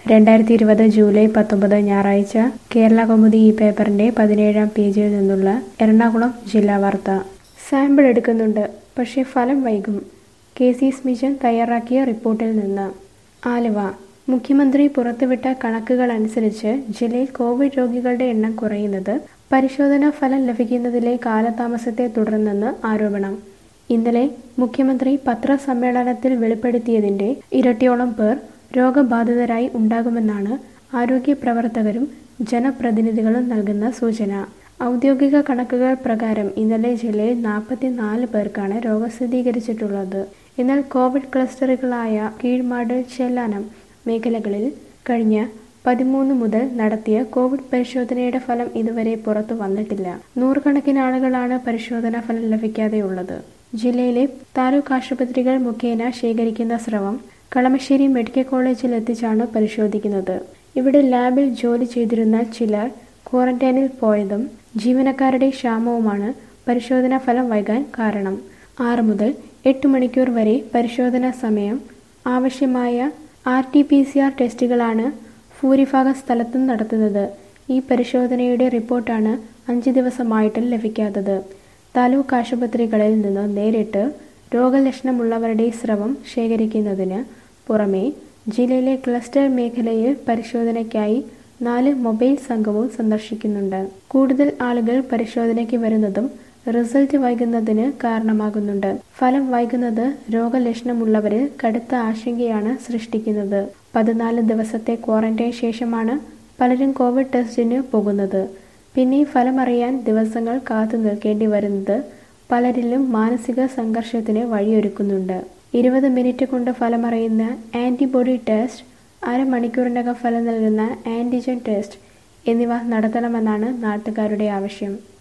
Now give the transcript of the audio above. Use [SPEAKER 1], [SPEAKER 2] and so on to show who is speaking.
[SPEAKER 1] രണ്ടായിരത്തി ഇരുപത് ജൂലൈ പത്തൊമ്പത് ഞായറാഴ്ച കേരള കൗമുദി ഈ പേപ്പറിന്റെ പതിനേഴാം പേജിൽ നിന്നുള്ള എറണാകുളം ജില്ലാ വാർത്ത സാമ്പിൾ എടുക്കുന്നുണ്ട് പക്ഷേ ഫലം വൈകും കെ സി സ്മിജൻ തയ്യാറാക്കിയ റിപ്പോർട്ടിൽ നിന്ന് ആലുവ മുഖ്യമന്ത്രി പുറത്തുവിട്ട കണക്കുകൾ അനുസരിച്ച് ജില്ലയിൽ കോവിഡ് രോഗികളുടെ എണ്ണം കുറയുന്നത് പരിശോധനാ ഫലം ലഭിക്കുന്നതിലെ കാലതാമസത്തെ തുടർന്നെന്ന് ആരോപണം ഇന്നലെ മുഖ്യമന്ത്രി പത്രസമ്മേളനത്തിൽ വെളിപ്പെടുത്തിയതിന്റെ ഇരട്ടിയോളം പേർ രോഗബാധിതരായി ഉണ്ടാകുമെന്നാണ് ആരോഗ്യ പ്രവർത്തകരും ജനപ്രതിനിധികളും നൽകുന്ന സൂചന ഔദ്യോഗിക കണക്കുകൾ പ്രകാരം ഇന്നലെ ജില്ലയിൽ നാൽപ്പത്തിനാല് പേർക്കാണ് രോഗം സ്ഥിരീകരിച്ചിട്ടുള്ളത് എന്നാൽ കോവിഡ് ക്ലസ്റ്ററുകളായ കീഴ്മാട് ചെല്ലാനം മേഖലകളിൽ കഴിഞ്ഞ പതിമൂന്ന് മുതൽ നടത്തിയ കോവിഡ് പരിശോധനയുടെ ഫലം ഇതുവരെ പുറത്തു വന്നിട്ടില്ല നൂറുകണക്കിന് ആളുകളാണ് പരിശോധനാ ഫലം ലഭിക്കാതെയുള്ളത് ജില്ലയിലെ താലൂക്ക് ആശുപത്രികൾ മുഖേന ശേഖരിക്കുന്ന സ്രവം കളമശ്ശേരി മെഡിക്കൽ കോളേജിൽ എത്തിച്ചാണ് പരിശോധിക്കുന്നത് ഇവിടെ ലാബിൽ ജോലി ചെയ്തിരുന്ന ചിലർ ക്വാറന്റൈനിൽ പോയതും ജീവനക്കാരുടെ ക്ഷാമവുമാണ് പരിശോധനാ ഫലം വൈകാൻ കാരണം ആറ് മുതൽ എട്ട് മണിക്കൂർ വരെ പരിശോധനാ സമയം ആവശ്യമായ R T P C R ടെസ്റ്റുകളാണ് ഭൂരിഭാഗം സ്ഥലത്തും നടത്തുന്നത് ഈ പരിശോധനയുടെ റിപ്പോർട്ടാണ് അഞ്ച് ദിവസമായിട്ടും ലഭിക്കാത്തത് താലൂക്ക് ആശുപത്രികളിൽ നിന്ന് നേരിട്ട് രോഗലക്ഷണമുള്ളവരുടെ സ്രവം ശേഖരിക്കുന്നതിന് പുറമെ ജില്ലയിലെ ക്ലസ്റ്റർ മേഖലയിൽ പരിശോധനയ്ക്കായി നാല് മൊബൈൽ സംഘവും സന്ദർശിക്കുന്നുണ്ട് കൂടുതൽ ആളുകൾ പരിശോധനയ്ക്ക് വരുന്നതും റിസൾട്ട് വൈകുന്നതിന് കാരണമാകുന്നുണ്ട് ഫലം വൈകുന്നത് രോഗലക്ഷണമുള്ളവരിൽ കടുത്ത ആശങ്കയാണ് സൃഷ്ടിക്കുന്നത് പതിനാല് ദിവസത്തെ ക്വാറന്റൈൻ ശേഷമാണ് പലരും കോവിഡ് ടെസ്റ്റിന് പോകുന്നത് പിന്നെ ഫലമറിയാൻ ദിവസങ്ങൾ കാത്തു നിൽക്കേണ്ടി വരുന്നത് പലരിലും മാനസിക സംഘർഷത്തിന് വഴിയൊരുക്കുന്നുണ്ട് ഇരുപത് മിനിറ്റ് കൊണ്ട് ഫലമറിയുന്ന ആന്റിബോഡി ടെസ്റ്റ് അരമണിക്കൂറിനകം ഫലം നൽകുന്ന ആന്റിജൻ ടെസ്റ്റ് എന്നിവ നടത്തണമെന്നാണ് നാട്ടുകാരുടെ ആവശ്യം